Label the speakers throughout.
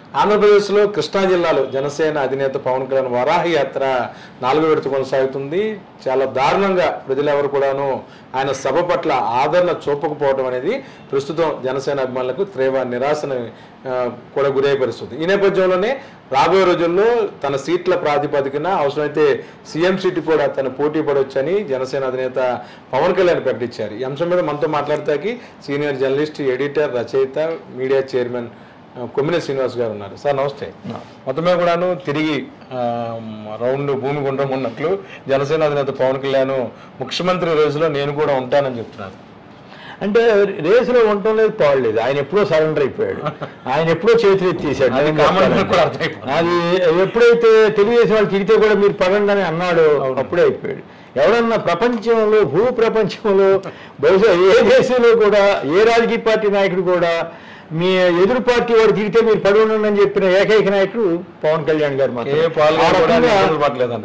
Speaker 1: ఆంధ్రప్రదేశ్లో కృష్ణా జిల్లాలో జనసేన అధినేత పవన్ కళ్యాణ్ వరాహి యాత్ర నాలుగో విడత కొనసాగుతుంది చాలా దారుణంగా ప్రజలెవరు కూడాను ఆయన సభ పట్ల ఆదరణ చూపకపోవడం అనేది ప్రస్తుతం జనసేన అభిమానులకు తీవ్ర నిరాశను ఆ, కూడా గురయ్యే పరిస్థితి ఈ నేపథ్యంలోనే రాబోయే రోజుల్లో తన సీట్ల ప్రాతిపదికన అవసరమైతే సీఎం సీటు కూడా తను పోటీ పడవచ్చని జనసేన అధినేత పవన్ కళ్యాణ్ ప్రకటించారు ఈ అంశం మీద మనతో మాట్లాడతాకి సీనియర్ జర్నలిస్ట్ ఎడిటర్ రచయిత మీడియా చైర్మన్ ఆ, కొమ్మిన శ్రీనివాస్ గారు ఉన్నారు సార్ నమస్తే మొత్తమే కూడాను తిరిగి ఆ, రౌండ్ భూమి గుండ్రం ఉన్నట్లు జనసేన అధినేత పవన్ కళ్యాణ్ ముఖ్యమంత్రి రోజులో నేను కూడా ఉంటానని చెప్తున్నారు
Speaker 2: అంటే రేసులో ఉండటం లేదు పోవలేదు ఆయన ఎప్పుడో సరెండర్ అయిపోయాడు ఆయన ఎప్పుడో చేతులు ఎత్తేసాడు
Speaker 1: అది కామన్ మ్యాన్ కూడా అర్థమైపోయింది.
Speaker 2: అది ఎప్పుడైతే తెలుగుదేశం వాళ్ళు తిరిగితే కూడా మీరు పడండి అని అన్నాడు అప్పుడే అయిపోయాడు ఎవడన్నా ప్రపంచంలో భూ ప్రపంచంలో బహుశా ఏ దేశంలో కూడా ఏ రాజకీయ పార్టీ నాయకుడు కూడా మీ ఎదురు పార్టీ వాడు తిరిగితే మీరు పడి ఉండండి అని చెప్పిన ఏకైక నాయకుడు పవన్ కళ్యాణ్ గారు మాత్రమే.
Speaker 1: ఏ పాల్గొన
Speaker 2: ఆ
Speaker 1: కూడా
Speaker 2: రకంగా-
Speaker 1: ఇబ్బందులు పడలేదంట.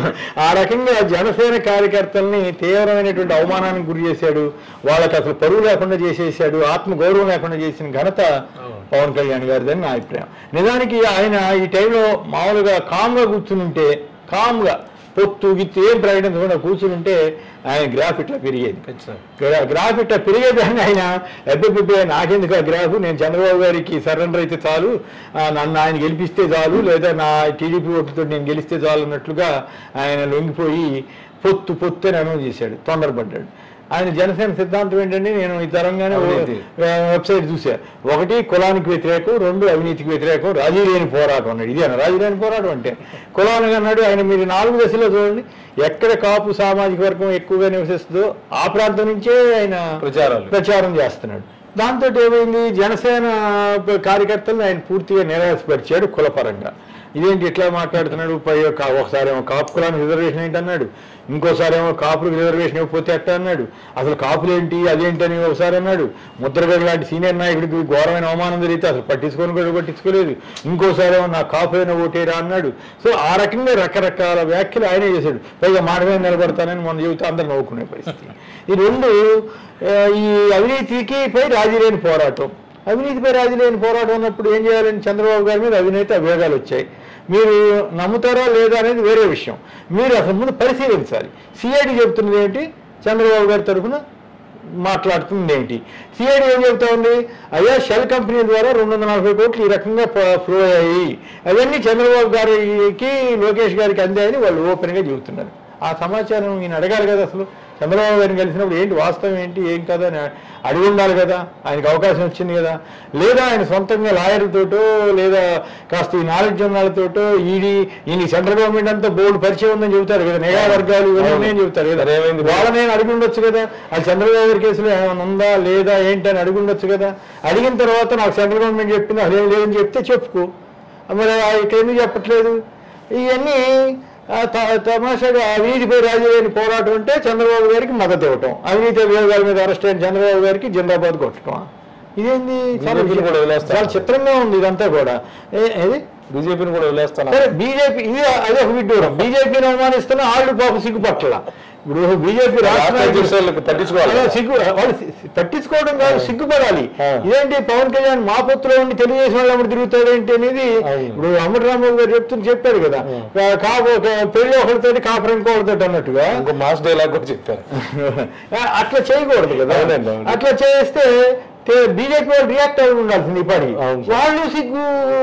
Speaker 2: ఆ రకంగా జనసేన కార్యకర్తల్ని తీవ్రమైనటువంటి అవమానానికి గురి చేశాడు వాళ్ళకి అసలు పరువు లేకుండా చేసేసాడు ఆత్మ గౌరవం లేకుండా చేసిన ఘనత పవన్ కళ్యాణ్ గారిదని నా అభిప్రాయం నిజానికి ఆయన ఈ టైంలో మామూలుగా కామ్గా కూర్చుని కామ్గా పొత్తు గిత్తు ఏం ప్రకటించకుండా కూర్చుని ఆయన గ్రాఫ్ ఇట్లా పెరిగేది గ్రా- గ్రాఫ్ ఇట్లా పెరిగేదాన్ని ఆయన ఎబ్బెబ్బే నాకెందుకు ఆ గ్రాఫ్ నేను చంద్రబాబు గారికి సరెండర్ అయితే చాలు ఆ, నన్ను ఆయన గెలిపిస్తే చాలు లేదా నా టీడీపీ ఓటుతో నేను గెలిస్తే చాలు అన్నట్లుగా ఆయన లొంగిపోయి పొత్తు పొత్తు అని అనౌన్స్ చేశాడు తొందరపడ్డాడు ఆయన జనసేన సిద్ధాంతం ఏంటంటే నేను ఈ తరంగానే ఓ-
Speaker 1: అవినీతి.
Speaker 2: ఆ, వెబ్సైట్ చూసా ఒకటి కులానికి వ్యతిరేకం రెండు అవినీతికి వ్యతిరేకం రాజీ లేని పోరాటం అన్నాడు ఇదేనా రాజీ లేని పోరాటం అంటే కులానికి అన్నాడు ఆయన మీరు నాలుగు దశలో చూడండి ఎక్కడ కాపు సామాజిక వర్గం ఎక్కువగా నివసిస్తుందో ఆ ప్రాంతం నుంచే ఆయన
Speaker 1: ప్రచారాలు.
Speaker 2: ప్రచారం చేస్తున్నాడు దాంతో ఏమైంది జనసేన కార్యకర్తలను ఆయన పూర్తిగా నిరాశపరిచాడు కులపరంగా ఇదేంటి ఇట్లా మాట్లాడుతున్నాడు పై కా- ఒకసారి ఏమో కాపు కులానికి రిజర్వేషన్ ఏంటి అన్నాడు ఇంకోసారి ఏమో కాపులకు రిజర్వేషన్ ఇవ్వకపోతే ఎట్ట అన్నాడు అసలు కాపులు ఏంటి అదేంటి అని ఒకసారి అన్నాడు ముద్రగడ లాంటి సీనియర్ నాయకుడికి ఘోరమైన అవమానం జరిగితే అసలు పట్టించుకొని కూడా పట్టించుకోలేదు ఇంకోసారి ఏమో నా కాపు అయినా ఓటేరా అన్నాడు సో ఆ రకంగా రకరకాల వ్యాఖ్యలు ఆయనే చేశాడు పైగా మాట మీద నిలబడతానని మొన్న చెబుతూ అందరు నవ్వుకునే పరిస్థితి ఈ రెండు ఆ, ఈ అవినీతికి పై రాజీ లేని పోరాటం అవినీతిపై రాజీ లేని పోరాటం ఉన్నప్పుడు ఏం చేయాలని చంద్రబాబు గారి మీద అవినీతి అభియోగాలు వచ్చాయి మీరు నమ్ముతారా లేదా అనేది వేరే విషయం మీరు అసలు ముందు పరిశీలించాలి సిఐడి చెబుతున్నది ఏంటి చంద్రబాబు గారి తరఫున మాట్లాడుతుంది ఏంటి సిఐడి ఏం చెబుతా ఉంది అయ్యా షెల్ కంపెనీ ద్వారా రెండు వందల నలభై కోట్లు ఈ రకంగా ఫ్లో అయ్యాయి అవన్నీ చంద్రబాబు గారికి లోకేష్ గారికి అందాయని వాళ్ళు ఓపెన్గా చెబుతున్నారు ఆ సమాచారం ఈయన అడగాలి కదా అసలు చంద్రబాబు గారిని కలిసినప్పుడు ఏంటి వాస్తవం ఏంటి ఏం కదా అని అడిగి ఉండాలి కదా ఆయనకు అవకాశం వచ్చింది కదా లేదా ఆయన సొంతంగా లాయర్లతోటో లేదా కాస్త ఈ నాలెడ్జ్ ఉన్న వాళ్ళతోటో ఈడీ ఈయన సెంట్రల్ గవర్నమెంట్ అంతా బోర్డు పరిచయం ఉందని చెబుతారు కదా నిఘా వర్గాలు ఇవన్నీ ఉన్నాయని చెబుతారు కదా
Speaker 1: మరి ఏమైంది?
Speaker 2: వాళ్ళని నేను అడిగి ఉండొచ్చు కదా అది చంద్రబాబు గారి కేసులో ఏమైనా ఉందా లేదా ఏంటి అని అడిగి ఉండొచ్చు కదా అడిగిన తర్వాత నాకు సెంట్రల్ గవర్నమెంట్ చెప్పింది అదేం లేదని చెప్తే చెప్పుకో మరి ఆ ఇక్కడ ఎందుకు చెప్పట్లేదు ఇవన్నీ ఆ, త- తమాషాగా అవినీతిపై రాజీ లేని పోరాటం అంటే చంద్రబాబు గారికి మద్దతు ఇవ్వటం అవినీతి అభియోగాల మీద అరెస్ట్ అయిన చంద్రబాబు గారికి జిందాబాద్ కొట్టడం ఇదేంది చాలా
Speaker 1: బీజేపీని కూడా వదిలేస్తారు.
Speaker 2: చాలా చిత్రంగా ఉంది ఇదంతా కూడా ఏ- ఏది
Speaker 1: బీజేపీని కూడా వదిలేస్తాను
Speaker 2: సరే బీజేపీ ఇది అదే ఒక విడ్డూరం బీజేపీని అవమానిస్తున్న వాళ్ళు పాపం సిగ్గుపట్ల ఇప్పుడు బీజేపీ రాష్ట్ర
Speaker 1: రాష్ట్ర అధ్యక్షులకు పట్టించుకోవాలి
Speaker 2: అదే సిగ్గు వాళ్ళు సి- సి- పట్టించుకోవడం కాదు సిగ్గుపడాలి
Speaker 1: ఆ.
Speaker 2: ఇదేంటి పవన్ కళ్యాణ్ మా పొత్తులో ఉండి తెలుగుదేశం వాళ్ళు అప్పుడు తిరుగుతాడు ఏంటి అనేది
Speaker 1: అవును.
Speaker 2: ఇప్పుడు అమర్ రాంబాబు గారు చెప్తూ చెప్పాడు కదా కా- కాపు ఒక పెళ్లి ఒకరితోటి కాపురం ఇంకొకరితోటి అన్నట్టుగా
Speaker 1: ఇంకో మాస్ డైలాగ్ కూడా చెప్పారు
Speaker 2: అట్లా చేయకూడదు కదా
Speaker 1: అవునండి, అవును.
Speaker 2: అట్లా చేస్తే బీజేపీ వాళ్ళు రియాక్ట్ అయి ఉండాల్సింది ఈ పని
Speaker 1: అవును.
Speaker 2: వాళ్ళు సిగ్గు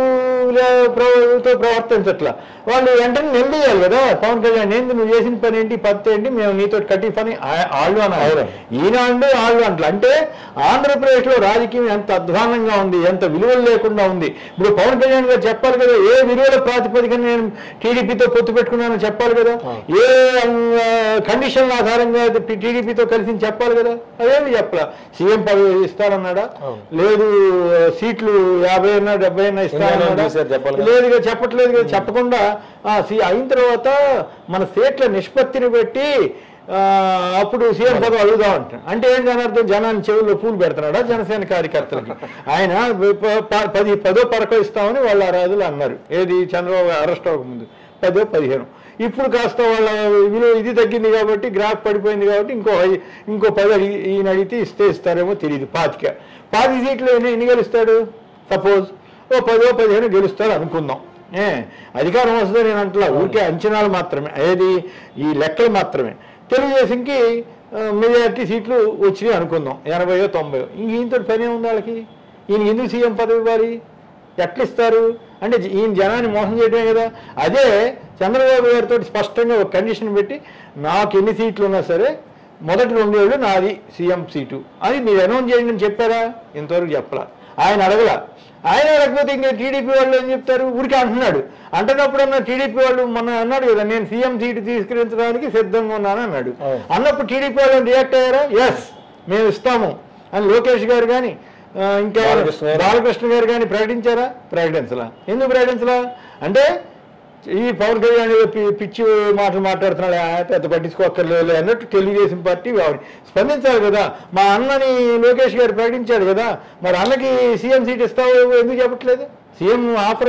Speaker 2: లే- ప్రభుత్వ ప్రవర్తించట్లా వాళ్ళు వెంటనే నిలదీయాలి కదా పవన్ కళ్యాణ్ ఏంది నువ్వు చేసిన పని ఏంటి పత్తి ఏంటి మేము నీతో కట్టి పని ఆ- వాళ్ళు అన్నారు
Speaker 1: అవును.
Speaker 2: ఈయన అండు వాళ్ళు అంటలు అంటే ఆంధ్రప్రదేశ్ లో రాజకీయం ఎంత అధ్వానంగా ఉంది ఎంత విలువలు లేకుండా ఉంది ఇప్పుడు పవన్ కళ్యాణ్ గారు చెప్పాలి కదా ఏ విలువల ప్రాతిపదికన నేను టీడీపీతో పొత్తు పెట్టుకున్నానని చెప్పాలి కదా ఏ కండిషన్ ఆధారంగా టీడీపీతో కలిసి చెప్పాలి కదా అదేమి చెప్పలా సీఎం పదవి ఇస్తారన్నాడా
Speaker 1: అవును.
Speaker 2: లేదు సీట్లు యాభై అయినా డెబ్బై అయినా
Speaker 1: ఎన్ని అయినా
Speaker 2: ఇస్తారన్నాడా
Speaker 1: చేశారు చెప్పాలి కదా.
Speaker 2: లేదుగా చెప్పట్లేదు కదా చెప్పకుండా ఆ, సి- అయిన తర్వాత మన సీట్ల నిష్పత్తిని పెట్టి ఆ, అప్పుడు సీఎం పదవి అడుగుదాం అంట అంటే ఏంటి అని అర్థం జనాన్ని చెవుల్లో పూలు పెడుతున్నాడా జనసేన కార్యకర్తలకి ఆయన ప- ప- పది పదో పరకో ఇస్తామని వాళ్ళ ఆ రోజులు అన్నారు ఏది చంద్రబాబు అరెస్ట్ అవ్వకముందు పదో పదిహేను ఇప్పుడు కాస్త వాళ్ళ విలువ ఇది తగ్గింది కాబట్టి గ్రాఫ్ పడిపోయింది కాబట్టి ఇంకో ఐ- ఇంకో పది అడిగి ఈయన అడిగితే ఇస్తే ఇస్తారేమో తెలియదు పాతిక పాతి సీట్లు ఎన్ని ఎన్ని గెలుస్తాడు సపోజ్ ఓ పదో పదిహేను గెలుస్తారు అనుకుందాం ఏ అధికారం వస్తుంది నేను అంటలా ఊరికే అంచనాలు మాత్రమే ఏది ఈ లెక్కలు మాత్రమే తెలుగుదేశంకి మెజారిటీ సీట్లు వచ్చినాయి అనుకుందాం ఎనభైయో తొంభైయో ఇంక ఈయనతో పని ఉంది వాళ్ళకి ఈయన ఎందుకు సీఎం పదవి ఇవ్వాలి ఎట్లా ఇస్తారు అంటే ఈయన జనాన్ని మోసం చేయడమే కదా అదే చంద్రబాబు గారితో స్పష్టంగా ఒక కండిషన్ పెట్టి నాకు ఎన్ని సీట్లు ఉన్నా సరే మొదటి రెండేళ్ళు నాది సీఎం సీటు అది మీరు అనౌన్స్ చేయండి అని చెప్పారా ఇంతవరకు చెప్పలా ఆయన అడగల ఆయన అడగకపోతే ఇంకా టీడీపీ వాళ్ళు ఏం చెప్తారు ఊరికి అంటున్నాడు అంటున్నప్పుడన్నా టీడీపీ వాళ్ళు మొన్న అన్నాడు కదా నేను సీఎం సీటు తీసుకురించడానికి సిద్ధంగా ఉన్నాను అన్నాడు
Speaker 1: అవును.
Speaker 2: అన్నప్పుడు టీడీపీ వాళ్ళు రియాక్ట్ అయ్యారా ఎస్ మేము ఇస్తాము అని లోకేష్ గారు కానీ ఇంకా
Speaker 1: బాలకృష్ణ గారు.
Speaker 2: బాలకృష్ణ గారు కానీ ప్రకటించారా ప్రకటించలా ఎందుకు ప్రకటించలా అంటే ఈ పవన్ కళ్యాణ్ ఏదో పి- పిచ్చి మాటలు మాట్లాడుతున్నాడు ఆ, పెద్ద పట్టించుకోక్కర్లేదు అన్నట్టు తెలుగుదేశం పార్టీ వ్యవహరి- స్పందించాలి కదా మా అన్నని లోకేష్ గారు ప్రకటించాడు కదా మరి అన్నకి సీఎం సీట్ ఇస్తావు ఎందుకు చెప్పట్లేదు సీఎం ఆఫర్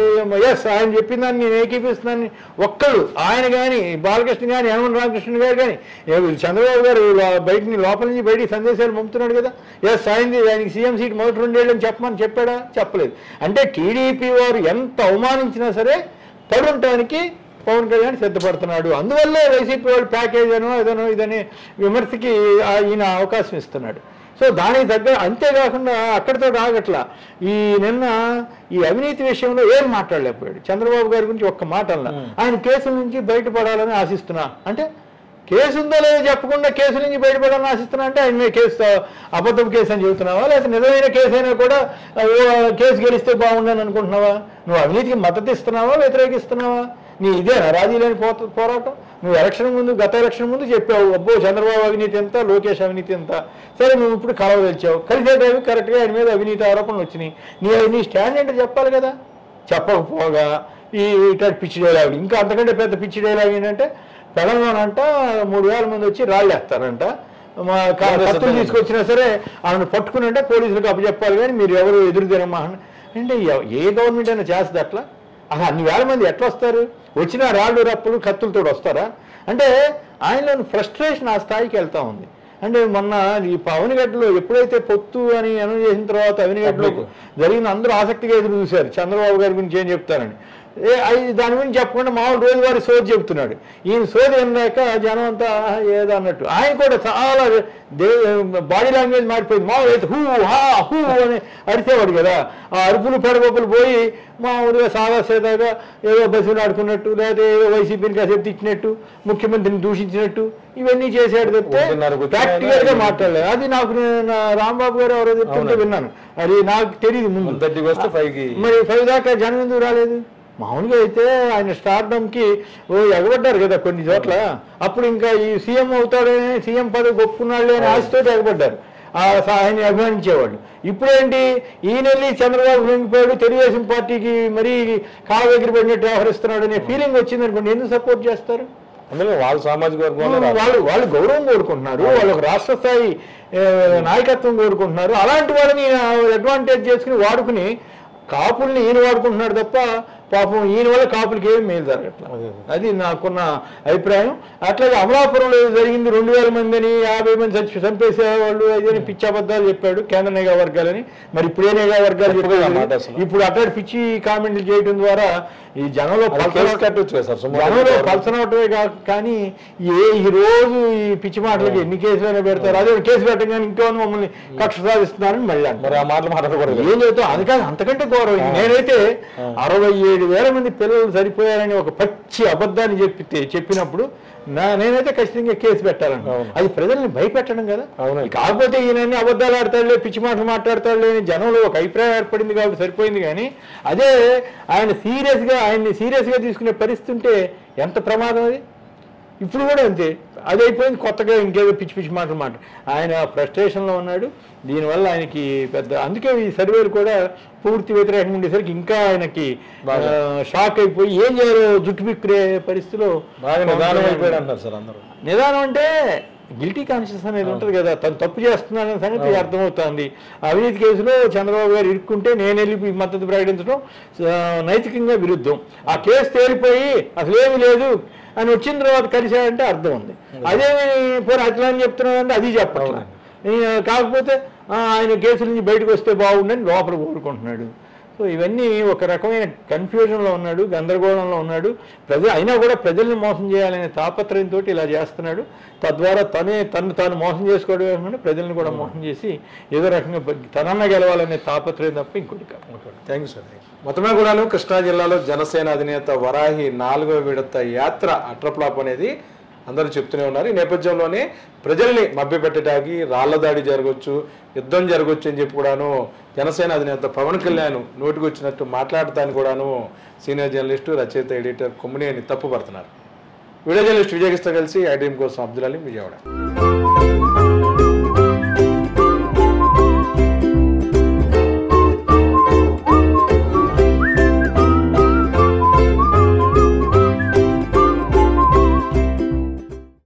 Speaker 2: ఎస్ ఆయన చెప్పిన దాన్ని నేను ఏకీపిస్తున్నాను ఒక్కడు ఆయన కానీ బాలకృష్ణ కానీ యనమల రామకృష్ణ గారు కానీ చంద్రబాబు గారు లో- బయట ని- లోపల నుంచి బయటికి సందేశాలు పంపుతున్నాడు కదా ఎస్ ఆయనది ఆయనకి సీఎం సీట్ మొదటి రెండేళ్ళు అని చెప్పమని చెప్పాడా చెప్పలేదు అంటే టీడీపీ వారు ఎంత అవమానించినా సరే పడుంటానికి పవన్ కళ్యాణ్ సిద్ధపడుతున్నాడు అందువల్లే వైసీపీ వాళ్ళు ప్యాకేజ్ అనో ఇదనో ఇదని విమర్శకి ఆ ఈయన అవకాశం ఇస్తున్నాడు సో దానికి తగ్గ అంతేకాకుండా అక్కడితో ఆగట్లా ఈ నిన్న ఈ అవినీతి విషయంలో ఏం మాట్లాడలేకపోయాడు చంద్రబాబు గారి గురించి ఒక్క మాట అన్నా ఆయన కేసుల నుంచి బయటపడాలని ఆశిస్తున్నా అంటే కేసు ఉందో లేదో చెప్పకుండా కేసు నుంచి బయటపడాలని ఆశిస్తున్నా అంటే ఆయన మీద కేసు అబద్ధం కేసు అని చెబుతున్నావా లేకపోతే నిజమైన కేసు అయినా కూడా ఆ, ఓ, కేసు గెలిస్తే బాగుండని అనుకుంటున్నావా నువ్వు అవినీతికి మద్దతు ఇస్తున్నావా వ్యతిరేకిస్తున్నావా నీ ఇదేనా రాజీ లేని పో- పోరాటం నువ్వు ఎలక్షన్ ముందు గత ఎలక్షన్ ముందు చెప్పావు అబ్బో చంద్రబాబు అవినీతి ఎంత లోకేష్ అవినీతి ఎంత సరే నువ్వు ఇప్పుడు కలవదలిచావు కలిసే టైం కరెక్ట్గా ఆయన మీద అవినీతి ఆరోపణలు వచ్చినాయి నీ నీ స్టాండ్ ఏంటో చెప్పాలి కదా చెప్పకపోగా ఈ ఇట్లాంటి పిచ్చి డైలాగ్ ఇంకా అంతకంటే పెద్ద పిచ్చి డైలాగ్ ఏంటంటే తెలంగాణ మూడు వేల మంది వచ్చి రాళ్ళేస్తారంట మా కా-
Speaker 1: కాంగ్రెస్
Speaker 2: కత్తులు
Speaker 1: అధినేత.
Speaker 2: తీసుకొచ్చినా సరే ఆమెను పట్టుకుని అంటే పోలీసులకు అప్పచెప్పాలి కానీ మీరు ఎవరు ఎదురు తినమ్మా అని. అంటే ఎవ- ఏ గవర్నమెంట్ అయినా చేస్తుంది అట్లా అసలు అన్ని వేల మంది ఎట్లా వస్తారు వచ్చిన రాళ్ళు రప్పులు కత్తులతో వస్తారా అంటే ఆయనలోని ఫ్రస్ట్రేషన్ ఆ స్థాయికి వెళ్తా ఉంది అంటే మొన్న ఈ పవనిగడ్డలో ఎప్పుడైతే పొత్తు అని అనౌన్స్ చేసిన తర్వాత అవినిగడ్డలో
Speaker 1: Public.
Speaker 2: జరిగిన అందరూ ఆసక్తిగా ఎదురు చూశారు చంద్రబాబు గారి గురించి ఏం చెప్తారని ఏ అది దాని గురించి చెప్పకుండా మామూలు రోజువారీ సోది చెప్తున్నాడు ఈయన సోది అన్నాక జనం అంతా "ఆహా, ఏదో అన్నట్టు ఆయన కూడా చాలా దే బాడీ లాంగ్వేజ్ మారిపోయింది మామూలు అయితే హూ హా హూ అని అరిసేవాడు కదా ఆ అరుపులు పెడగొప్పులు పోయి మామూలుగా సాదా సీదాగా ఏదో బస్సులు ఆడుకున్నట్టు లేకపోతే ఏదో వైసీపీని కాసేపు తిట్టినట్టు ముఖ్యమంత్రిని దూషించినట్టు ఇవన్నీ చేశాడు చెప్తే
Speaker 1: ఒకటిన్నర కూర్చొని
Speaker 2: ప్రాక్టికల్ గా
Speaker 1: ఆయన-
Speaker 2: మాట్లాడలేదు అది నాకు నేను- నా రాంబాబు గారు ఎవరో చెప్తుంటే
Speaker 1: అవునండి.
Speaker 2: విన్నాను అది నాకు తెలియదు
Speaker 1: వన్
Speaker 2: ముందు
Speaker 1: థర్టీకి వస్తే ఫైవ్కి
Speaker 2: మరి ఫైవ్ దాకా జనం ఎందుకు రాలేదు మామూలుగా అయితే ఆయన స్టార్డమ్ కి ఓ ఎగబడ్డారు కదా కొన్ని చోట్ల అప్పుడు ఇంకా ఈ సీఎం అవుతాడని సీఎం పదవి ఒప్పుకున్నాడులే అని ఆశతో ఎగబడ్డారు ఆ స- ఆయన్ని అభిమానించేవాళ్ళు ఇప్పుడేంటి ఈయన వెళ్ళి చంద్రబాబు లొంగిపోయాడు తెలుగుదేశం పార్టీకి మరీ కాళ్ళ దగ్గర పడినట్టు వ్యవహరిస్తున్నాడు అనే ఫీలింగ్ వచ్చింది అనుకోండి ఎందుకు సపోర్ట్ చేస్తారు
Speaker 1: అందులో వాళ్ళ సామాజిక వర్గంలో రాదు.
Speaker 2: వాళ్ళు వాళ్ళు గౌరవం కోరుకుంటున్నారు వాళ్ళు ఒక రాష్ట్ర స్థాయి ఏ, నాయకత్వం కోరుకుంటున్నారు అలాంటి వాళ్ళని అడ్వాంటేజ్ చేసుకుని వాడుకుని కాపుల్ని ఈయన వాడుకుంటున్నాడు తప్ప పాపం ఈయన వల్ల కాపులకి ఏమి మేలు జరగట్లేదు
Speaker 1: అదే.
Speaker 2: అది నాకున్న అభిప్రాయం అట్లాగే అమలాపురంలో జరిగింది రెండు వేల మందిని యాభై మంది చచ్చి చంపేసేవాళ్ళు అదే పిచ్చి అబద్ధాలు చెప్పాడు కేంద్ర నిఘా వర్గాలని మరి ఇప్పుడే నిఘా వర్గాలు
Speaker 1: తప్పుగా
Speaker 2: చెప్పాడు
Speaker 1: మాట అసలు.
Speaker 2: ఇప్పుడు అట్లాంటి పిచ్చి కామెంట్లు చేయడం ద్వారా ఈ జనంలో
Speaker 1: అది
Speaker 2: పల్సన-
Speaker 1: కేసు కట్టొచ్చు కదా సార్ సుమారు
Speaker 2: జనంలో పల్సనవటమే కాక కానీ ఏ ఈ రోజు ఈ పిచ్చి మాటలకి ఎన్ని కేసులైనా పెడతారు అదే కేసు పెట్టగానే ఇంకో మమ్మల్ని కక్ష సాధిస్తున్నారని మళ్ళీ అంటారు.
Speaker 1: మరి ఆ మాటలు మాట్లాడకూడదు
Speaker 2: ఏం చెబుతాం అది కాదు అంతకంటే ఘోరం ఇది. నేనైతే అరవై ఏడు వేల మంది పిల్లలు సరిపోయారని ఒక పచ్చి అబద్ధాన్ని చెప్పితే చెప్పినప్పుడు నా నేనైతే ఖచ్చితంగా కేసు పెట్టాలని
Speaker 1: అవును.
Speaker 2: అది ప్రజల్ని భయపెట్టడం కదా
Speaker 1: అవునండి.
Speaker 2: కాకపోతే ఈయన అబద్ధాలు ఆడతాడులే పిచ్చి మాటలు మాట్లాడతాడులే అని జనంలో ఒక అభిప్రాయం ఏర్పడింది కాబట్టి సరిపోయింది కానీ అదే ఆయన సీరియస్గా ఆయన్ని సీరియస్గా తీసుకునే పరిస్థితి ఉంటే ఎంత ప్రమాదం అది ఇప్పుడు కూడా అంతే అది అయిపోయింది కొత్తగా ఇంకేదో పిచ్చి పిచ్చి మాటలు మాట ఆయన ఫ్రస్ట్రేషన్లో ఉన్నాడు దీనివల్ల ఆయనకి పెద్ద అందుకే ఈ సర్వేలు కూడా పూర్తి వ్యతిరేకంగా ఉండేసరికి ఇంకా ఆయనకి
Speaker 1: బాగా.
Speaker 2: ఆ, షాక్ అయిపోయి ఏం చేయాలో జుట్టు బిక్కురే పరిస్థితిలో
Speaker 1: బాగా నిదానం అయిపోయాడు అంటారు సార్ అందరూ
Speaker 2: నిదానం అంటే గిల్టీ కాన్షియస్ అనేది ఉంటుంది కదా తను తప్పు చేస్తున్నాడనే సంగతి
Speaker 1: అవును.
Speaker 2: అర్థమవుతుంది అవినీతి కేసులో చంద్రబాబు గారు ఇరుక్కుంటే నేను వెళ్ళి ఈ మద్దతు ప్రకటించడం ఆ, నైతికంగా విరుద్ధం ఆ కేసు తేలిపోయి అసలు ఏమీ లేదు అని వచ్చిన తర్వాత కలిశాడంటే అర్థం ఉంది అదేమి పోనీ అట్లా అని చెప్తున్నాడంటే అది చెప్పట్లా
Speaker 1: అవునండి.
Speaker 2: ఈ, కాకపోతే ఆ, ఆయన కేసుల నుంచి బయటకు వస్తే బాగుండని లోపల కోరుకుంటున్నాడు సో ఇవన్నీ ఒక రకమైన కన్ఫ్యూజన్లో ఉన్నాడు గందరగోళంలో ఉన్నాడు ప్రజలు అయినా కూడా ప్రజల్ని మోసం చేయాలనే తాపత్రయంతో ఇలా చేస్తున్నాడు తద్వారా తనే తను తాను మోసం చేసుకోవడం కాకుండా ప్రజల్ని కూడా మోసం చేసి ఏదో రకంగా బ- తనన్న గెలవాలనే తాపత్రయం తప్ప ఇంకోటి కాదు
Speaker 1: థ్యాంక్ యూ సార్ మొత్తమే కూడాను కృష్ణా జిల్లాలో జనసేన అధినేత వరాహి నాలుగో విడత యాత్ర అట్రప్లాప్ అనేది అందరూ చెప్తూనే ఉన్నారు ఈ నేపథ్యంలోనే ప్రజల్ని మభ్యపెట్టడానికి రాళ్ల దాడి జరగవచ్చు యుద్ధం జరగవచ్చు అని చెప్పి కూడాను జనసేన అధినేత పవన్ కళ్యాణ్ నోటికి వచ్చినట్టు మాట్లాడటానికి కూడాను సీనియర్ జర్నలిస్టు రచయిత ఎడిటర్ కొమ్మినేని తప్పుపడుతున్నారు వీడియో జర్నలిస్ట్ విజయకృష్ణ కలిసి ఐ డ్రీమ్ కోసం అబ్దుల్ అలీ విజయవాడ